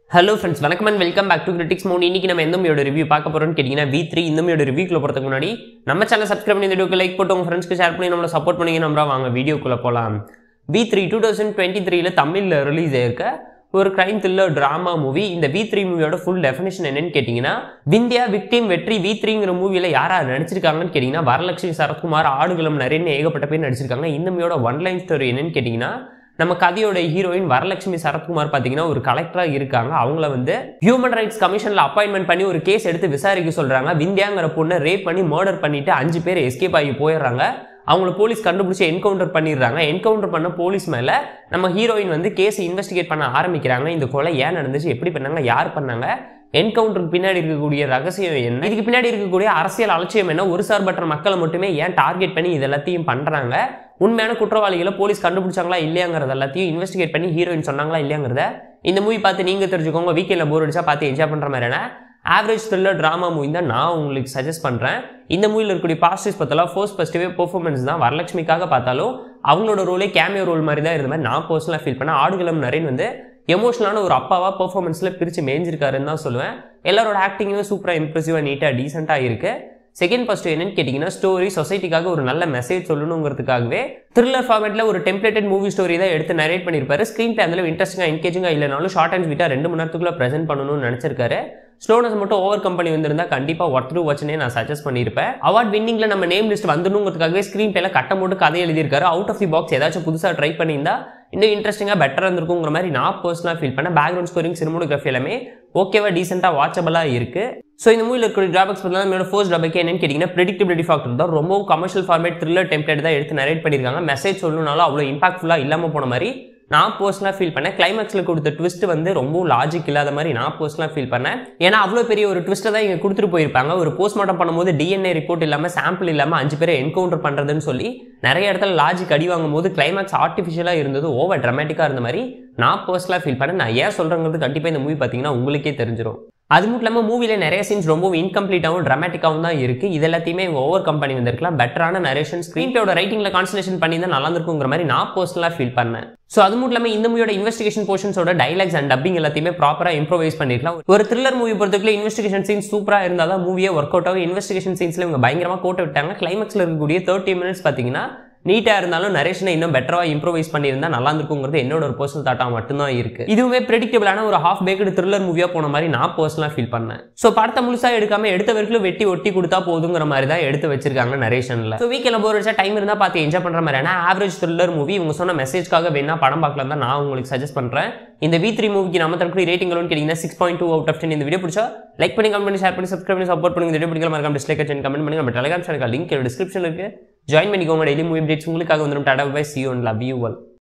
hello friends வணக்கம் and welcome back to critics மோன் இன்னைக்கு நம்ம எந்த மூவியோட ரிவ்யூ பார்க்க போறோம்னு கேட்டிங்கன்னா வி த்ரீ இந்த மூவியோட ரிவ்யூக்குள்ள போகிறதுக்கு முன்னாடி நம்ம சேனல் சப்ஸ்கிரைப் பண்ணி இந்த வீடியோக்கு லைக் போட்டு உங்கள் ஃப்ரெண்ட்ஸ்க்கு ஷேர் பண்ணி நம்மளை சப்போர்ட் பண்ணி நம்புறா வாங்க வீடியோக்குள்ளே போகலாம் V three two thousand twenty த்ரீல தமிழில் ரிலீஸ் ஆயிருக்க ஒரு கிரைம் த்ரில்லர் ட்ராமா மூவி இந்த வி த்ரீ மூவியோட ஃபுல் டெஃபினேஷன் என்னன்னு கேட்டிங்கன்னா விந்தியா விக்டிம் வெற்றி வி த்ரீங்கிற மூவியில் யார் யார் நடிச்சிருக்காங்கன்னு கேட்டிங்கன்னா வரலட்சுமி சரத்குமார் ஆடுகளம் நிறைய ஏகப்பட்ட பேர் நடிச்சிருக்காங்க இந்த மூவியோட ஒன் லைன் ஸ்டோரி என்னன்னு கேட்டிங்கன்னா நம்ம கதையோட ஹீரோயின் வரலட்சுமி சரத்குமார் பார்த்தீங்கன்னா ஒரு கலெக்டராக இருக்காங்க அவங்கள வந்து ஹியூமன் ரைட்ஸ் கமிஷனில் அப்பாயின்மெண்ட் பண்ணி ஒரு கேஸ் எடுத்து விசாரிக்க சொல்கிறாங்க விந்தியாங்கிற பொண்ணை ரேப் பண்ணி மர்டர் பண்ணிட்டு அஞ்சு பேர் எஸ்கேப் ஆகி போயிடுறாங்க அவங்கள போலீஸ் கண்டுபிடிச்சி என்கவுண்டர் பண்ணிடுறாங்க என்கவுண்டர் பண்ண போலீஸ் மேலே நம்ம ஹீரோயின் வந்து கேஸ் இன்வெஸ்டிகேட் பண்ண ஆரம்பிக்கிறாங்க இந்த கொலை ஏன் நடந்துச்சு எப்படி பண்ணாங்க யார் பண்ணாங்க என்கவுண்டருக்கு பின்னாடி இருக்கக்கூடிய ரகசியம் என்ன இதுக்கு பின்னாடி இருக்கக்கூடிய அரசியல் அலட்சியம் என்ன ஒரு சார்பற்ற மக்களை மட்டுமே ஏன் டார்கெட் பண்ணி இது எல்லாத்தையும் பண்ணுறாங்க உண்மையான குற்றவாளிகளை போலீஸ் கண்டுபிடிச்சாங்களா இல்லையாங்கிறது எல்லாத்தையும் இன்வெஸ்டிகேட் பண்ணி ஹீரோயின் சொன்னாங்களா இல்லையாங்கிறத இந்த மூவி பார்த்து நீங்கள் தெரிஞ்சுக்கோங்க வீக்கெண்டில் போர் அடிச்சா பார்த்து என்ஜாய் பண்ணுற மாதிரியான ஆவரேஜ் த்ரில்லர் ட்ராமா மூவி தான் நான் உங்களுக்கு சஜஸ்ட் பண்ணுறேன் இந்த மூவியில் இருக்கக்கூடிய பாசிட்டிவ்ஸ் பார்த்தலாம் ஃபர்ஸ்ட் ஃபஸ்ட்டுவே பெர்ஃபார்மன்ஸ் தான் வரலட்சுமிக்காக பார்த்தாலும் அவங்களோட ரோலே கேமியோ ரோல் மாதிரி தான் இருந்த மாதிரி நான் பர்சனலாக ஃபீல் பண்ணேன் ஆடுகளம் நரேன் வந்து எமோஷனலான ஒரு அப்பாவா பெர்ஃபார்மன்ஸில் பிரித்து மேய்ஞ்சிருக்காருன்னு தான் சொல்லுவேன் எல்லாரோட ஆக்டிங்குமே சூப்பராக இம்ப்ரெசிவாக நீட்டாக டீசெண்டாக இருக்குது செகண்ட் ஃபர்ஸ்ட் என்னன்னு கேட்டிங்கன்னா ஸ்டோரி சொசைட்டிக்காக ஒரு நல்ல மெசேஜ் சொல்லணுங்கிறதுக்காகவே த்ரில்லர் ஃபார்மேட்டில் ஒரு டெம்ப்ளேட்டட் மூவி ஸ்டோரி தான் எடுத்து நரேட் பண்ணியிருப்பாரு ஸ்க்ரீன் பிளே அந்த இன்ட்ரெஸ்டிங்காக என்கேஜிங்காக இல்லைனாலும் ஷார்ட் அண்ட் ஸ்வீட்டாக ரெண்டு மணி நேரத்துக்குள்ளே ப்ரெசென்ட் பண்ணணும்னு நினச்சிருக்காரு ஸ்லோனஸ் மட்டும் ஓவர் கம்பெனி வந்திருந்தா கண்டிப்பாக ஒர்த் த்ரூ வச்சுனே நான் சஜஸ்ட் பண்ணியிருப்பேன் அவார்ட் வின்னிங்ல நம்ம நேம் லிஸ்ட் வந்துடணுங்கிறதுக்காகவே ஸ்க்ரீன் பிளேல கட்ட போட்டு கதை எழுதியிருக்காரு அவுட் ஆஃப் தி பாக்ஸ் ஏதாச்சும் புதுசாக ட்ரை பண்ணியிருந்தா இன்னும் இன்ட்ரெஸ்டிங்காக பெட்டராக இருந்திருக்குங்கிற மாதிரி நான் பர்சனலாக ஃபீல் பண்ணேன் பேக்ரவுண்ட் ஸ்கோரிங் சினிமோகிராஃபி எல்லாமே ஓகேவா டீசெண்டாக வாட்சபிளாக இருக்குது ஸோ இந்த மூவியில் இருக்கிற டிராபக்ஸ் பார்த்தீங்கன்னா என்னோட ஃபர்ஸ்ட் டிராபக் என்னன்னு கேட்டிங்கன்னா ப்ரெடிக்டபிலிட்டி ஃபேக்டர் தான் ரொம்ப கமர்ஷியல் ஃபார்மேட் த்ரில்லர் டெம்ப்ளேட் தான் எடுத்து நரேட் பண்ணியிருக்காங்க மெசேஜ் சொல்லணும்னாலும் அவ்வளோ இம்பாக்ட்ஃபுல்லாக இல்லாமல் போன மாதிரி நான் பர்சனலாக ஃபீல் பண்ணேன் கிளைமேக்ஸில் கொடுத்த ட்விஸ்ட் வந்து ரொம்ப லாஜிக் இல்லாத மாதிரி நான் பர்சனலாக ஃபீல் பண்ணேன் ஏன்னா அவ்வளோ பெரிய ஒரு ட்விஸ்ட்டை தான் இங்கே கொடுத்துட்டு போயிருப்பாங்க ஒரு போஸ்ட்மார்ட்டம் பண்ணும்போது டிஎன்ஏ ரிப்போர்ட் இல்லாமல் சாம்பிள் இல்லாமல் அஞ்சு பேரை என்கவுண்டர் பண்ணுறதுன்னு சொல்லி நிறைய இடத்துல லாஜிக் அடி வாங்கும் போது கிளைமேக்ஸ் ஆர்டிஃபிஷியலாக இருந்தது ஓவர் ட்ரமேட்டிக்காக இருந்த மாதிரி நான் பர்சனலாக ஃபீல் பண்ணேன் நான் ஏன் சொல்கிறேங்கிறது கண்டிப்பாக இந்த மூவி பார்த்தீங்கன்னா உங்களுக்கே தெரிஞ்சிடும் அது மட்டும் இல்லாமல் மூவியில் நிறைய சீன்ஸ் ரொம்ப இன்கம்ப்ளீட்டாகவும் ட்ராமேட்டிக்காகவும் தான் இருக்குது இது எல்லாத்தையுமே இவங்க ஓவர் கம்பெனி வந்திருக்கலாம் பெட்டரான நரேஷன் ஸ்க்ரீன் பிளேயோட ரைட்டிங்கில் கான்சன்ட்ரேஷன் பண்ணி தான் நல்லா இருக்குங்கிற மாதிரி நான் பர்சனலாக ஃபீல் பண்ணேன் ஸோ அது மட்டும் இல்லாமல் இந்த மூவியோட இன்வெஸ்டிகேஷன் போர்ஷன்ஸோட டைலாக்ஸ் அண்ட் டப்பிங் எல்லாத்தையுமே ப்ராப்பராக இம்ப்ரோவைஸ் பண்ணிருக்கலாம் ஒரு த்ரில்லர் மூவி பொறுத்தவரை இன்வெஸ்டிகேஷன் சீன்ஸ் சூப்பராக இருந்தால் தான் மூவியே ஒர்க் அவுட் ஆகும் இன்வெஸ்டிகேஷன் சீன்ஸில் இவங்க பயங்கரமாக கோட்டை விட்டாங்க கிளைமேக்ஸில் இருக்கக்கூடிய தேர்ட்டி மினிட்ஸ் பார்த்தீங்கன்னா நீட்டாக இருந்தாலும் நரேஷனை இன்னும் பெட்டராக இம்ப்ரோவைஸ் பண்ணியிருந்தா நல்லா இருந்திருக்குங்கிறது என்னோட ஒரு பர்சனல் தாட்டாக மட்டும்தான் இருக்கு இதுவுமே ப்ரெடிக்டபிளான ஒரு ஹாஃப் பேக்கடு த்ரில்லர் மூவியாக போன மாதிரி நான் பர்சனலாக ஃபீல் பண்ணேன் ஸோ படத்தை முழுசாக எடுக்காம எடுத்த வரைக்கும் வெட்டி ஒட்டி கொடுத்தா போதுங்கிற மாதிரி தான் எடுத்து வச்சிருக்காங்க நரேஷனில் ஸோ வீக்கில் போர் வச்சா டைம் இருந்தால் பார்த்து என்ஜாய் பண்ணுற மாதிரியான ஆவரேஜ் த்ரில்லர் மூவி இவங்க சொன்ன மெசேஜ்க்காக வேணா படம் பார்க்கலாம் தான் நான் உங்களுக்கு சஜஸ்ட் பண்ணுறேன் இந்த வி த்ரீ மூவிக்கு நம்ம தரக்கூடிய ரேட்டிங் எவ்வளோன்னு கேட்டிங்கன்னா six point two out of ten இந்த வீடியோ பிடிச்சா லைக் பண்ணி கமெண்ட் பண்ணி ஷேர் பண்ணி சப்ஸ்கிரைப் பண்ணி சப்போர்ட் பண்ணி இந்த வீடியோ பிடிக்கல மறக்காம டிஸ்லைக் கமெண்ட் பண்ணி நம்ம டெலிகிராம் சேனல் லிங்க் டிஸ்கிரிப்ஷன் இருக்கு ஜாயின் பண்ணிக்கோங்க டெய்லி மூவி அப்டேட்ஸ் உங்களுக்காக வந்துடும் டாடா பை சி ஒன் லவ் யூ ஒல்